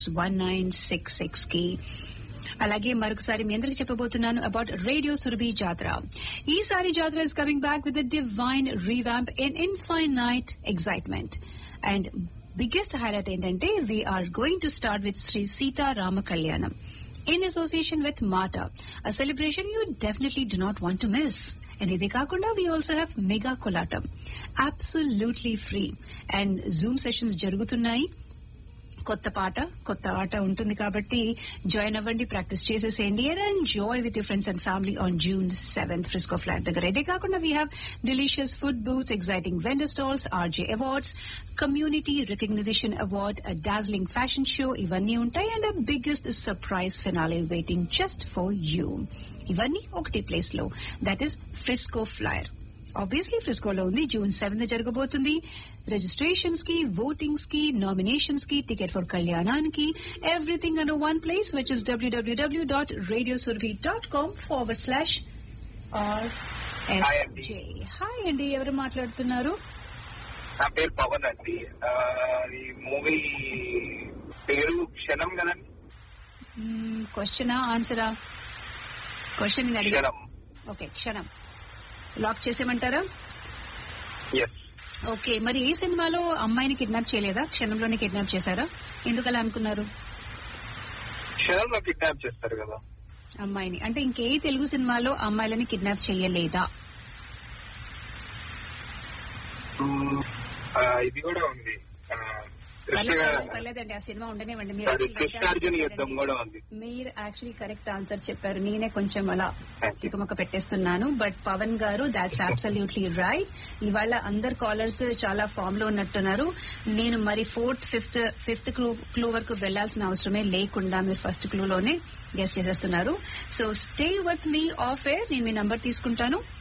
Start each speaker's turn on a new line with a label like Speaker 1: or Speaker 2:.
Speaker 1: One nine six six కి అలాగే మరొకసారి మీ అందరికి చెప్పబోతున్నాను అబౌట్ రేడియో సురభి జాతర ఈసారి జాతర is coming back with divine revamp in infinite excitement and biggest highlight ఏంటంటే we're going to start with Sri Seetharama Kalyanam in association with MATA a celebration you definitely do not want to miss and ఇది కాకుండా we also have mega Kolatam absolutely free and zoom sessions జరుగుతున్నాయి కొత్త పాట కొత్త ఆట ఉంటుంది కాబట్టి జాయిన్ అవ్వండి ప్రాక్టీస్ చేసేసేయండి and enjoy with you friends and family on June seventh Frisco flat దగ్గర ఇదే కాకుండా we have delicious food booths exciting vendor stalls RJ awards community recognition award Darjeeling fashion show ఇవన్నీ ఉంటాయి and biggest surprise finale waiting just for you ఇవన్నీ ఒకటి place లో that is Frisco flyer obviously ఫ్రిస్కోలో ఉంది జూన్ సెవెంత్ జరగబోతుంది registrations కి votings కి నామినేషన్స్ కి టికెట్ ఫర్ కళ్యాణానికి everything an one place which is W W W dot radio Surabhi dot com forward slash R S J hi అండి ఎవరు మాట్లాడుతున్నారు
Speaker 2: నా పేరు పవన్ అండి ఆ, ఈ మూవీ పేరు క్షణం కదండి
Speaker 1: క్వశ్చనా ఆన్సరా క్వశ్చన్ అడిగా
Speaker 2: క్షణం
Speaker 1: ఓకే క్షణం లాక్ చేసేయమంటారా
Speaker 2: ఎస్
Speaker 1: ఓకే మరి ఏ సినిమాలో అమ్మాయిని కిడ్నాప్ చేయలేదా క్షణంలోనే కిడ్నాప్ చేశారా ఎందుకు అలా అనుకున్నారు
Speaker 2: క్షణంలో కిడ్నాప్ చేస్తారు కదా
Speaker 1: అమ్మాయిని అంటే ఇంకే తెలుగు సినిమాలో అమ్మాయిలని కిడ్నాప్ చేయలేదా
Speaker 2: మ్మ్, ఆ, ఇది కూడా ఉంది ఆ,
Speaker 1: పర్లేదు,
Speaker 2: కృష్ణ
Speaker 1: పర్లేదండి ఆ సినిమా ఉండనివ్వండి మీరు
Speaker 2: అది
Speaker 1: actually right
Speaker 2: కృష్ణార్జున
Speaker 1: answer
Speaker 2: యుద్ధం
Speaker 1: చెప్పారండి.
Speaker 2: కూడా ఉంది
Speaker 1: మీరు యాక్చువల్లీ కరెక్ట్ ఆన్సర్ చెప్పారు నేనే కొంచెం అలా
Speaker 2: Thank you.
Speaker 1: తికమక పెట్టేస్తున్నాను బట్ పవన్ గారు దాట్స్ అబ్సల్యూట్లీ రైట్ ఇవాళ అందరు కాలర్స్ చాలా ఫామ్ లో ఉన్నట్టున్నారు నేను మరి fourth fifth fifth clue clue వరకు వెళ్లాల్సిన అవసరమే లేకుండా మీరు ఫస్ట్ క్లూ లోనే గెస్ట్ చేసేస్తున్నారు so stay with me off air నేను మీ నంబర్ తీసుకుంటాను